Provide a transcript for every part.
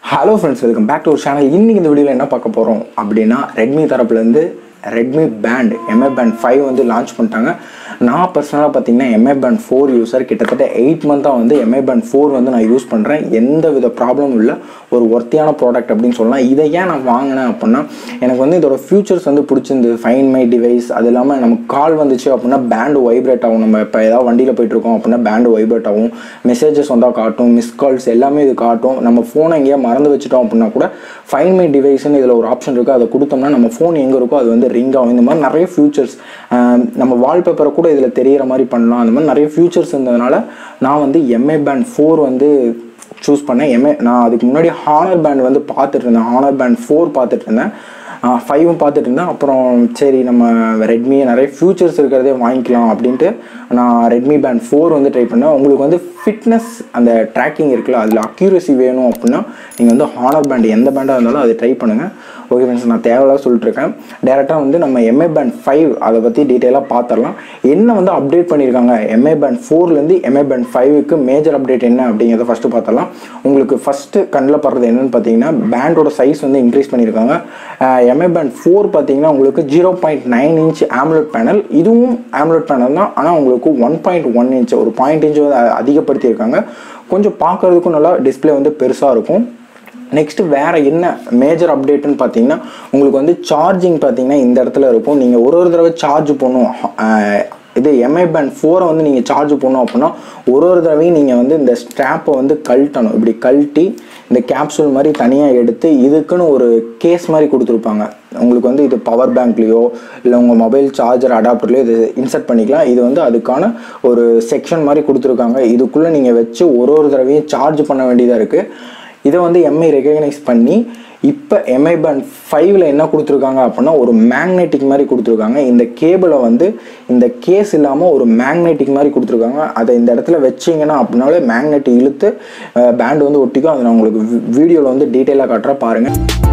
hello friends welcome back to our channel இன்றைக்கி இந்த வீடியோவில் என்ன பார்க்க போகிறோம் அப்படின்னா ரெட்மி தரப்புலேருந்து Redmi band Mi band five வந்து லான்ச் பண்ணிட்டாங்க நான் பர்சனலாக பார்த்தீங்கன்னா எம்ஏ பேண்ட் ஃபோர் யூஸர் கிட்டத்தட்ட எயிட் மந்த்தாக வந்து எம்ஏ பேண்ட் ஃபோர் வந்து நான் யூஸ் பண்ணுறேன் எந்த வித ப்ராப்ளமும் இல்லை ஒரு ஒர்த்தியான ப்ராடக்ட் அப்படின்னு சொல்லலாம் இதை ஏன் நான் வாங்கினேன் அப்படின்னா எனக்கு வந்து இதோட ஃபியூச்சர்ஸ் வந்து பிடிச்சிருந்து ஃபைன் மை டிவைஸ் அது இல்லாமல் நமக்கு கால் வந்துச்சு அப்படின்னா பேண்டு வைப்ரேட் ஆகும் நம்ம இப்போ ஏதாவது வண்டியில் போயிட்டு இருக்கோம் அப்படின்னா பேண்டு வைப்ரேட் ஆகும் மெசேஜஸ் வந்தால் காட்டும் மிஸ் கால்ஸ் எல்லாமே இது காட்டும் நம்ம ஃபோனை எங்கேயா மறந்து வச்சுட்டோம் அப்படின்னா கூட ஃபைன் மை டிவைஸ்னு இதில் ஒரு ஆப்ஷன் இருக்குது அதை கொடுத்தோம்னா நம்ம ஃபோன் எங்கே இருக்கோ அது வந்து ரிங் ஆகும் இந்த மாதிரி நிறைய ஃபியூச்சர்ஸ் நம்ம வால்பேப்பரை கூட இதில் தெரியிற மாதிரி பண்ணலாம் அந்த மாதிரி நிறைய ஃபியூச்சர்ஸ் இருந்ததுனால நான் வந்து எம்ஏ பேண்ட் ஃபோர் வந்து சூஸ் பண்ணேன் எம்ஏ நான் அதுக்கு முன்னாடி ஹானர் பேண்ட் வந்து பார்த்துட்டு இருந்தேன் ஹானர் பேண்ட் ஃபோர் பார்த்துட்டு இருந்தேன் ஃபைவும் பார்த்துட்டு இருந்தேன் அப்புறம் சரி நம்ம ரெட்மி நிறைய ஃபியூச்சர்ஸ் இருக்கிறதே வாங்கிக்கலாம் அப்படின்ட்டு நான் ரெட்மி பேண்ட் ஃபோர் வந்து ட்ரை பண்ணேன் உங்களுக்கு வந்து ஃபிட்னஸ் அந்த ட்ராக்கிங் இருக்குல்ல அதில் அக்யூரசி வேணும் அப்படின்னா நீங்கள் வந்து ஹானர் பேண்ட் எந்த பேண்டாக இருந்தாலும் அதை ட்ரை பண்ணுங்கள் ஓகே ஃப்ரெண்ட்ஸ் நான் தேவையில்லாத சொல்லிட்டுருக்கேன் டேரெக்டாக வந்து நம்ம எம்ஏ பேண்ட் ஃபைவ் அதை பற்றி டீட்டெயிலாக பார்த்துடலாம் என்ன வந்து அப்டேட் பண்ணியிருக்காங்க எம்ஏ பேண்ட் ஃபோர்லேருந்து எம்ஏ பேண்ட் ஃபைவுக்கு மேஜர் அப்டேட் என்ன அப்படிங்கிறத ஃபஸ்ட்டு பார்த்தலாம் உங்களுக்கு ஃபஸ்ட்டு கண்ணில் படுறது என்னென்னு பார்த்தீங்கன்னா பேண்டோட சைஸ் வந்து இன்க்ரீஸ் பண்ணியிருக்காங்க எம்ஏ பேண்ட் ஃபோர் பார்த்தீங்கன்னா உங்களுக்கு zero point nine inch AMOLED panel இதுவும் ஆம்லெட் பேனல் தான் ஆனால் உங்களுக்கு ஒன் பாயிண்ட் ஒன் இன்ச் ஒரு பாயிண்ட் இன்ச் வந்து அதிகப்படுத்தியிருக்காங்க கொஞ்சம் பார்க்குறதுக்கும் நல்லா டிஸ்பிளே வந்து பெருசாக இருக்கும் நெக்ஸ்ட் வேறு என்ன மேஜர் அப்டேட்டுன்னு பார்த்தீங்கன்னா உங்களுக்கு வந்து சார்ஜிங் பார்த்தீங்கன்னா இந்த இடத்துல இருக்கும் நீங்கள் ஒரு ஒரு தடவை சார்ஜ் பண்ணும் இது எம்ஐ பேண்ட் ஃபோரை வந்து நீங்கள் சார்ஜ் பண்ணோம் அப்படின்னா ஒரு ஒரு தடவையும் நீங்கள் வந்து இந்த ஸ்ட்ராப்பை வந்து கழட்டணும் இப்படி கழட்டி இந்த கேப்சூல் மாதிரி தனியாக எடுத்து இதுக்குன்னு ஒரு கேஸ் மாதிரி கொடுத்துருப்பாங்க உங்களுக்கு வந்து இது பவர் பேங்க்லேயோ இல்லை உங்கள் மொபைல் சார்ஜர் அடாப்டர்லையோ இது இன்சர்ட் பண்ணிக்கலாம் இது வந்து அதுக்கான ஒரு செக்ஷன் மாதிரி கொடுத்துருக்காங்க இதுக்குள்ளே நீங்கள் வச்சு ஒரு ஒரு தடவையும் சார்ஜ் பண்ண வேண்டியதாக இருக்குது இதை வந்து எம்ஐ ரெகக்னைஸ் பண்ணி இப்போ எம்ஐ பேண்ட் ஃபைவ்ல என்ன கொடுத்துருக்காங்க அப்படின்னா ஒரு மேக்னெட்டிக் மாதிரி கொடுத்துருக்காங்க இந்த கேபிளை வந்து இந்த கேஸ் இல்லாமல் ஒரு மேக்னெட்டிக் மாதிரி கொடுத்துருக்காங்க அதை இந்த இடத்துல வச்சிங்கன்னா அப்படின்னாலே மேக்னெட் இழுத்து பேண்ட் வந்து ஒட்டிக்கும் அதை நான் உங்களுக்கு வீடியோவில் வந்து டீட்டெயிலாக காட்டுறேன் பாருங்கள்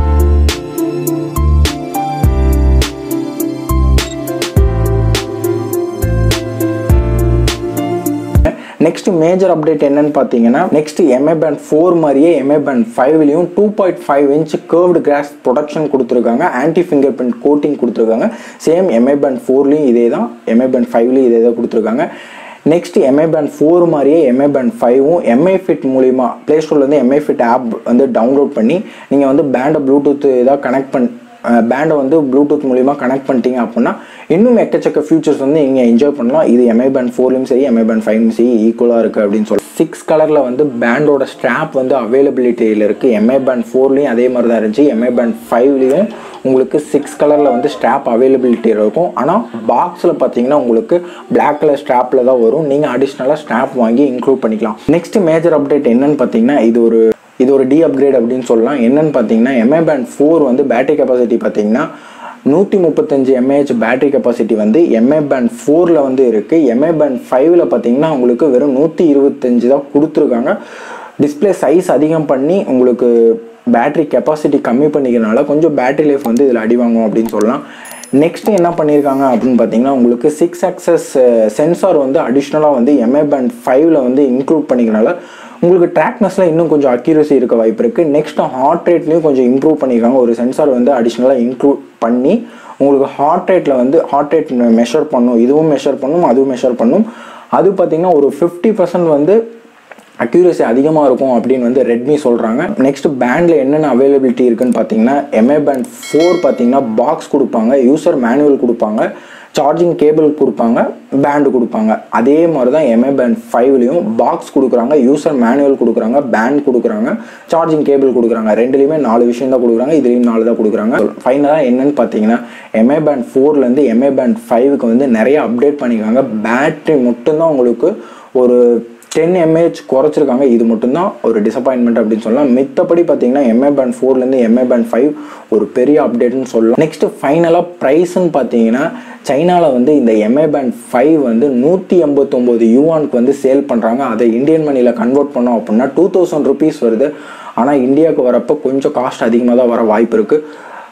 நெக்ஸ்ட் மேஜர் அப்டேட் என்னன்னு பார்த்தீங்கன்னா நெக்ஸ்ட் எம்ஏ பேண்ட் ஃபோர் மாதிரியே எம்ஏ பேண்ட் ஃபைவ்லையும் two point five inch curved glass protection கொடுத்துருக்காங்க ஆன்டி ஃபிங்கர் பிரிண்ட் கோட்டிங் கொடுத்துருக்காங்க சேம் எம்ஏ பேண்ட் ஃபோர்லேயும் இதே தான் எம்ஏ பேண்ட் ஃபைவ்லேயும் இதே தான் கொடுத்துருக்காங்க நெக்ஸ்ட் எம்ஐ பேண்ட் ஃபோர் மாதிரியே எம்ஐ பேண்ட் ஃபைவும் எம்ஐ ஃபிட் மூலிமா ப்ளே ஸ்டோர்லேருந்து எம்ஐ ஃபிட் ஆப் வந்து டவுன்லோட் பண்ணி நீங்கள் வந்து பேண்டை ப்ளூடூத் இதாக கனெக்ட் பண்ணி பேண்டை வந்து ப்ளூடூத் மூலிமா கனெக்ட் பண்ணிட்டீங்க அப்படின்னா இன்னும் எக்கச்சக்க ஃபியூச்சர்ஸ் வந்து நீங்கள் என்ஜாய் பண்ணலாம் இது எம்ஐ பேண்ட் ஃபோர்லையும் சரி எம்ஐ பேண்ட் ஃபைவ்லையும் சரி ஈக்குவலாக இருக்குது அப்படின்னு சொல்லி சிக்ஸ் கலரில் வந்து பேண்டோட ஸ்ட்ராப் வந்து அவைலபிலிட்டியில் இருக்குது எம்ஐ பேண்ட் ஃபோர்லேயும் அதே மாதிரி தான் இருந்துச்சு எம்ஐ பேண்ட் ஃபைவ்லேயும் உங்களுக்கு சிக்ஸ் கலரில் வந்து ஸ்ட்ராப் அவைலபிலிட்டி இருக்கும் ஆனால் பாக்ஸில் பார்த்தீங்கன்னா உங்களுக்கு பிளாக் கலர் ஸ்ட்ராப்பில் தான் வரும் நீங்கள் அடிஷ்னலாக ஸ்ட்ராப் வாங்கி இன்க்ளூட் பண்ணிக்கலாம் நெக்ஸ்ட் மேஜர் அப்டேட் என்னன்னு பார்த்தீங்கன்னா இது ஒரு இது ஒரு டி அப்கிரேட் அப்படின்னு சொல்லலாம் என்னன்னு பார்த்தீங்கன்னா எம்ஏ பேண்ட் ஃபோர் வந்து பேட்டரி கெப்பாசிட்டி பார்த்தீங்கன்னா நூற்றி முப்பத்தஞ்சு எம்ஏஹெச் பேட்டரி கெப்பாசிட்டி வந்து எம்ஏ பேண்ட் ஃபோரில் வந்து இருக்குது எம்ஏ பேண்ட் ஃபைவ்ல பார்த்தீங்கன்னா உங்களுக்கு வெறும் நூற்றி இருபத்தஞ்சு தான் கொடுத்துருக்காங்க டிஸ்பிளே சைஸ் அதிகம் பண்ணி உங்களுக்கு பேட்டரி கெப்பாசிட்டி கம்மி பண்ணிக்கிறனால கொஞ்சம் பேட்டரி லைஃப் வந்து இதில் அடி வாங்கும் அப்படின்னு சொல்லலாம் நெக்ஸ்ட் என்ன பண்ணியிருக்காங்க அப்படின்னு பார்த்தீங்கன்னா உங்களுக்கு சிக்ஸ் ஆக்சஸ் சென்சார் வந்து அடிஷ்னலாக வந்து எம்ஏ பேண்ட் ஃபைவ்ல வந்து இன்க்ளூட் பண்ணிக்கிறனால உங்களுக்கு ட்ராக்னஸில் இன்னும் கொஞ்சம் அக்யூரசி இருக்க வாய்ப்பு இருக்குது நெக்ஸ்ட் ஹார்ட் ரேட்லேயும் கொஞ்சம் இம்ப்ரூவ் பண்ணியிருக்காங்க ஒரு சென்சார் வந்து அடிஷ்னலாக இன்க்ளூட் பண்ணி உங்களுக்கு ஹார்ட் ரேட்டில் வந்து ஹார்ட் ரேட் மெஷர் பண்ணும் இதுவும் மெஷர் பண்ணும் அதுவும் மெஷர் பண்ணும் அது பார்த்திங்கன்னா ஒரு ஃபிஃப்டி பர்சன்ட் வந்து அக்யூரசி அதிகமாக இருக்கும் அப்படின்னு வந்து ரெட்மி சொல்கிறாங்க நெக்ஸ்ட் பேண்டில் என்னென்ன அவைலபிலிட்டி இருக்குன்னு பார்த்தீங்கன்னா எம்ஏ பேண்ட் ஃபோர் பார்த்தீங்கன்னா பாக்ஸ் கொடுப்பாங்க யூசர் மேனுவல் கொடுப்பாங்க சார்ஜிங் கேபிள் கொடுப்பாங்க பேண்டு கொடுப்பாங்க அதே மாதிரி தான் எம்ஏ பேண்ட் ஃபைவ்லையும் பாக்ஸ் கொடுக்குறாங்க யூசர் மேனுவல் கொடுக்குறாங்க பேண்ட் கொடுக்குறாங்க சார்ஜிங் கேபிள் கொடுக்குறாங்க ரெண்டுலேயுமே நாலு விஷயம் தான் கொடுக்குறாங்க இதுலேயும் நாலு தான் கொடுக்குறாங்க ஃபைனலாக என்னன்னு பார்த்தீங்கன்னா எம்ஏ பேண்ட் ஃபோர்லேருந்து எம்ஏ பேண்ட் ஃபைவுக்கு வந்து நிறைய அப்டேட் பண்ணியிருக்காங்க பேட்ரி மட்டும்தான் உங்களுக்கு ஒரு டென் எம்ஏஹெச் குறைச்சிருக்காங்க இது மட்டும்தான் ஒரு டிசப்பாயின்மெண்ட் அப்படின்னு சொல்லலாம் மித்தபடி பார்த்தீங்கன்னா எம்ஏ பேண்ட் ஃபோர்லேருந்து எம்ஏ பேண்ட் ஃபைவ் ஒரு பெரிய அப்டேட்னு சொல்லலாம் நெக்ஸ்ட் ஃபைனலாக ப்ரைஸ்ன்னு பார்த்தீங்கன்னா சைனாவில் வந்து இந்த எம்ஏ பேண்ட் ஃபைவ் வந்து நூற்றி எண்பத்தொம்போது யூவானுக்கு வந்து சேல் பண்ணுறாங்க அதை இந்தியன் மணியில் கன்வெர்ட் பண்ணோம் அப்படின்னா டூ தௌசண்ட் ருபீஸ் வருது ஆனால் இந்தியாவுக்கு வரப்போ கொஞ்சம் காஸ்ட் அதிகமாக தான் வர வாய்ப்பு இருக்குது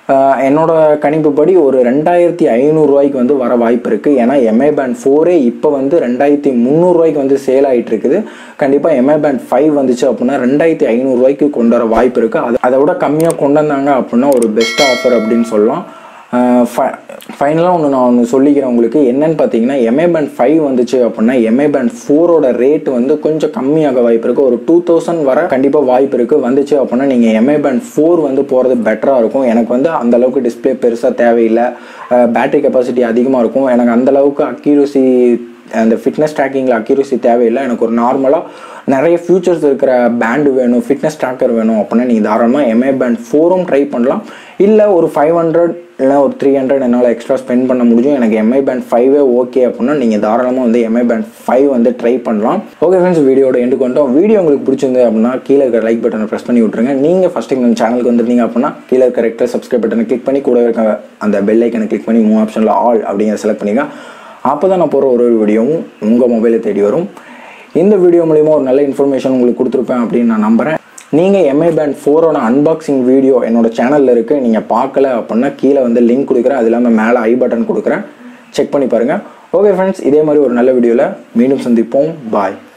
ஆஹ் என்னோட கணிப்புப்படி ஒரு ரெண்டாயிரத்தி ஐநூறுரூவாய்க்கு வந்து வர வாய்ப்பு இருக்குது ஏன்னா எம்ஐ பேண்ட் ஃபோரே இப்போ வந்து ரெண்டாயிரத்தி முந்நூறுரூவாய்க்கு வந்து சேல் ஆகிட்டு இருக்குது கண்டிப்பாக எம்ஐ பேண்ட் ஃபைவ் வந்துச்சு அப்படின்னா ரெண்டாயிரத்தி ஐநூறுரூவாய்க்கு கொண்டு வர வாய்ப்பு இருக்குது அது அதை விட கம்மியாக கொண்டு வந்தாங்க அப்படின்னா ஒரு பெஸ்ட் ஆஃபர் அப்படின்னு சொல்லலாம் ஃபைனலாக ஒன்று நான் ஒன்று சொல்லிக்கிறேன் உங்களுக்கு என்னன்னு பார்த்தீங்கன்னா எம்ஏ பேண்ட் ஃபைவ் வந்துச்சு அப்படின்னா எம்ஏ பேண்ட் ஃபோரோட ரேட் வந்து கொஞ்சம் கம்மியாக வாய்ப்பு இருக்குது ஒரு டூ தௌசண்ட் வர கண்டிப்பாக வாய்ப்பு இருக்குது வந்துச்சு அப்படின்னா நீங்கள் எம்ஏ பேண்ட் ஃபோர் வந்து போகிறது பெட்டராக இருக்கும் எனக்கு வந்து அந்த அளவுக்கு டிஸ்பிளே பெருசாக தேவையில்லை பேட்டரி கெப்பாசிட்டி அதிகமாக இருக்கும் எனக்கு அந்த அளவுக்கு அக்யூரசி அந்த ஃபிட்னஸ் ட்ராக்கிங்கில் அக்யூரசி தேவையில்லை எனக்கு ஒரு நார்மலாக நிறைய ஃபியூச்சர்ஸ் இருக்கிற பேண்டு வேணும் ஃபிட்னஸ் ட்ராக்கர் வேணும் அப்படின்னா நீங்கள் தாராளமாக எம்ஏ பேண்ட் ஃபோரும் ட்ரை பண்ணலாம் இல்லை ஒரு ஃபைவ் ஹண்ட்ரட் இல்லை ஒரு த்ரீ ஹண்ட்ரட் என்னால் எக்ஸ்ட்ரா ஸ்பெண்ட் பண்ண முடியும் எனக்கு எம்ஐ பேண்ட் ஃபைவே ஓகே அப்படின்னா நீங்கள் தாராளமாக வந்து எம்ஐ பேண்ட் ஃபைவ் வந்து ட்ரை பண்ணலாம் ஓகே ஃப்ரெண்ட்ஸ் வீடியோட எண்டு கொண்டோம் வீடியோ உங்களுக்கு பிடிச்சிருந்து அப்படின்னா கீழே இருக்கிற லைக் பட்டனை ப்ரெஸ் பண்ணி விட்ருங்க நீங்கள் ஃபஸ்ட் டைம் நம்ம சேனலுக்கு வந்துருந்தீங்க அப்படின்னா கீழே இருக்க ரெக்டர் சப்ஸ்கிரைப் பட்டனை கிளிக் பண்ணி கூட இருக்க அந்த பெல் ஐக்கனை கிளிக் பண்ணி மூணு ஆப்ஷனில் ஆல் அப்படிங்கிற செலக்ட் பண்ணிங்க அப்போ தான் நான் போகிற ஒரு ஒரு வீடியோவும் உங்கள் மொபைலை தேடி வரும் இந்த வீடியோ மூலிமா ஒரு நல்ல இன்ஃபர்மேஷன் உங்களுக்கு கொடுத்துருப்பேன் அப்படின்னு நான் நம்புகிறேன் நீங்கள் எம்ஐ பேண்ட் ஃபோரோட அன்பாக்சிங் வீடியோ என்னோட சேனலில் இருக்குது நீங்கள் பார்க்கல அப்படின்னா கீழே வந்து லிங்க் கொடுக்குறேன் அது இல்லாமல் மேலே ஐ பட்டன் கொடுக்குறேன் செக் பண்ணி பாருங்கள் ஓகே ஃப்ரெண்ட்ஸ் இதே மாதிரி ஒரு நல்ல வீடியோவில் மீண்டும் சந்திப்போம் பாய்